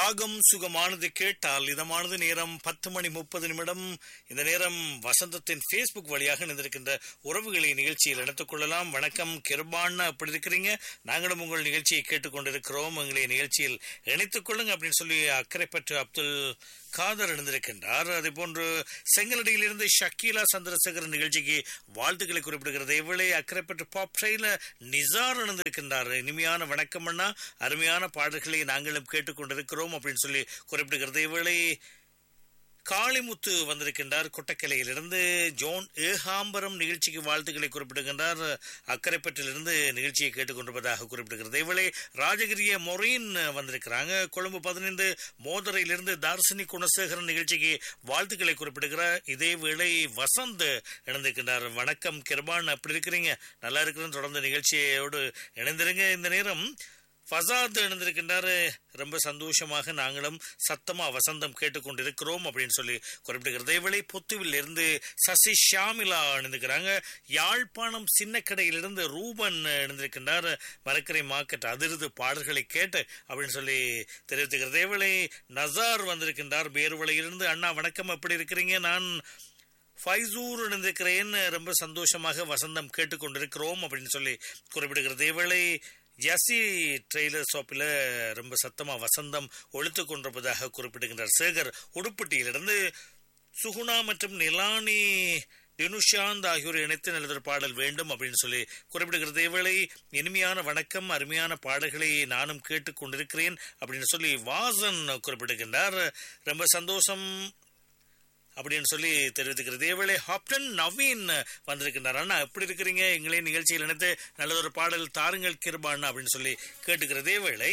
ராகம் சுகமானது கேட்டால் இதமானது நேரம் பத்து மணி முப்பது நிமிடம் இந்த நேரம் வசந்தத்தின் ஃபேஸ்புக் வழியாக இணைந்திருக்கின்ற உறவுகளை நிகழ்ச்சியில் இணைத்துக் கொள்ளலாம் வணக்கம் கிருபான் அப்படி இருக்கிறீங்க நாங்களும் உங்கள் நிகழ்ச்சியை கேட்டுக்கொண்டிருக்கிறோம் எங்களை நிகழ்ச்சியில் இணைத்துக் கொள்ளுங்க அப்படின்னு சொல்லி அக்கறைப்பற்று அப்துல் காதர் இணைந்திருக்கின்றார் அதே போன்று செங்கலடியிலிருந்து ஷக்கீலா சந்திரசேகர் நிகழ்ச்சிக்கு வாழ்த்துக்களை குறிப்பிடுகிறது இவளை அக்கறைப்பற்று பாப் ட்ரெயில நிசார் இணைந்திருக்கின்றார் இனிமையான வணக்கம் அண்ணா அருமையான பாடல்களை நாங்களும் கேட்டுக்கொண்டிருக்கிறோம் அப்படின்னு சொல்லி குறிப்பிடுகிறது இவளை காளிமுத்து வந்திருக்கின்றார் கொட்டக்கலையிலிருந்து ஜோன் ஏகாம்பரம் நிகழ்ச்சிக்கு வாழ்த்துக்களை குறிப்பிடுகின்றார் அக்கரைப்பட்டிலிருந்து நிகழ்ச்சியை கேட்டுக்கொண்டிருப்பதாக குறிப்பிடுகிறது இவளை ராஜகிரிய மொரீன் வந்திருக்கிறாங்க கொழும்பு பதினைந்து மோதரையிலிருந்து தார்சினி குணசேகரன் நிகழ்ச்சிக்கு வாழ்த்துக்களை குறிப்பிடுகிறார் இதே வேளை வசந்த் இணைந்திருக்கின்றார் வணக்கம் கிருபான் அப்படி இருக்கிறீங்க நல்லா இருக்கிறேன்னு தொடர்ந்து நிகழ்ச்சியோடு இணைந்திருங்க இந்த நேரம் ஃபசாத் இணைந்திருக்கின்றார் ரொம்ப சந்தோஷமாக நாங்களும் சத்தமா வசந்தம் கேட்டுக்கொண்டிருக்கிறோம் அப்படின்னு சொல்லி குறிப்பிடுகிறது இவளை புத்துவில் இருந்து சசி ஷாமிலா இணைந்திருக்கிறாங்க யாழ்ப்பாணம் சின்ன கடையிலிருந்து ரூபன் இணைந்திருக்கின்றார் மரக்கரை மார்க்கெட் அதிர்ந்து பாடல்களை கேட்டு அப்படின்னு சொல்லி தெரிவித்துக்கிறது இவளை நசார் வந்திருக்கின்றார் பேருவளையிலிருந்து அண்ணா வணக்கம் எப்படி இருக்கிறீங்க நான் ஃபைசூர் இணைந்திருக்கிறேன் ரொம்ப சந்தோஷமாக வசந்தம் கேட்டுக்கொண்டிருக்கிறோம் அப்படின்னு சொல்லி குறிப்பிடுகிறது இவளை ஜசி ட்ரெய்லர் ஷாப்பில் ரொம்ப சத்தமா வசந்தம் ஒழித்து கொண்டிருப்பதாக குறிப்பிடுகின்றார் சேகர் உடுப்பட்டியிலிருந்து சுகுணா மற்றும் நிலானி டினுஷாந்த் ஆகியோர் இணைத்து எழுதுகிற பாடல் வேண்டும் அப்படின்னு சொல்லி குறிப்பிடுகிறது இவளை இனிமையான வணக்கம் அருமையான பாடல்களை நானும் கேட்டுக்கொண்டிருக்கிறேன் அப்படின்னு சொல்லி வாசன் குறிப்பிடுகின்றார் ரொம்ப சந்தோஷம் அப்படின்னு சொல்லி தெரிவித்துக்கிறது இதேவேளை ஹாப்டன் நவீன் வந்திருக்கின்றார் அண்ணா எப்படி இருக்கிறீங்க எங்களே நிகழ்ச்சியில் இணைத்து நல்லதொரு பாடல் தாருங்கள் கிருபான் அப்படின்னு சொல்லி கேட்டுக்கிறதே வேளை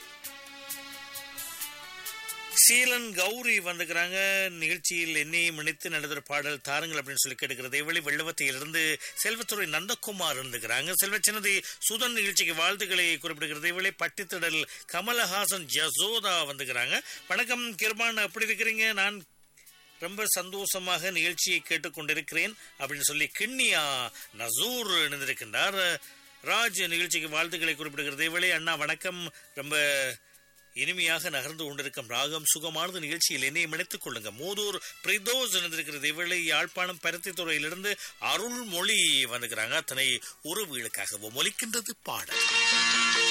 சீலன் கௌரி வந்துக்கிறாங்க நிகழ்ச்சியில் என்னையும் இணைத்து நடந்த பாடல் தாருங்கள் அப்படின்னு சொல்லி கேட்டுக்கிறது இவளி வெள்ளவத்தையிலிருந்து செல்வத்துறை நந்தகுமார் இருந்துக்கிறாங்க செல்வச்சினதி சுதன் நிகழ்ச்சிக்கு வாழ்த்துக்களை குறிப்பிடுகிறது இவளை பட்டித்திடல் கமலஹாசன் ஜசோதா வந்துக்கிறாங்க வணக்கம் கிருபான் எப்படி இருக்கிறீங்க நான் ரொம்ப சந்தோஷமாக நிகழ்ச்சியை கேட்டுக்கொண்டிருக்கிறேன் அப்படின்னு சொல்லி கிண்ணியா நசூர் இணைந்திருக்கின்றார் ராஜ் நிகழ்ச்சிக்கு வாழ்த்துக்களை குறிப்பிடுகிறது இவளே அண்ணா வணக்கம் ரொம்ப இனிமையாக நகர்ந்து கொண்டிருக்கும் ராகம் சுகமானது நிகழ்ச்சியில் என்னை இணைத்துக் கொள்ளுங்க மூதூர் பிரிதோஸ் இணைந்திருக்கிறது இவளை யாழ்ப்பாணம் பருத்தி துறையிலிருந்து அருள்மொழி வந்துக்கிறாங்க அத்தனை உறவுகளுக்காகவும் ஒலிக்கின்றது பாடல்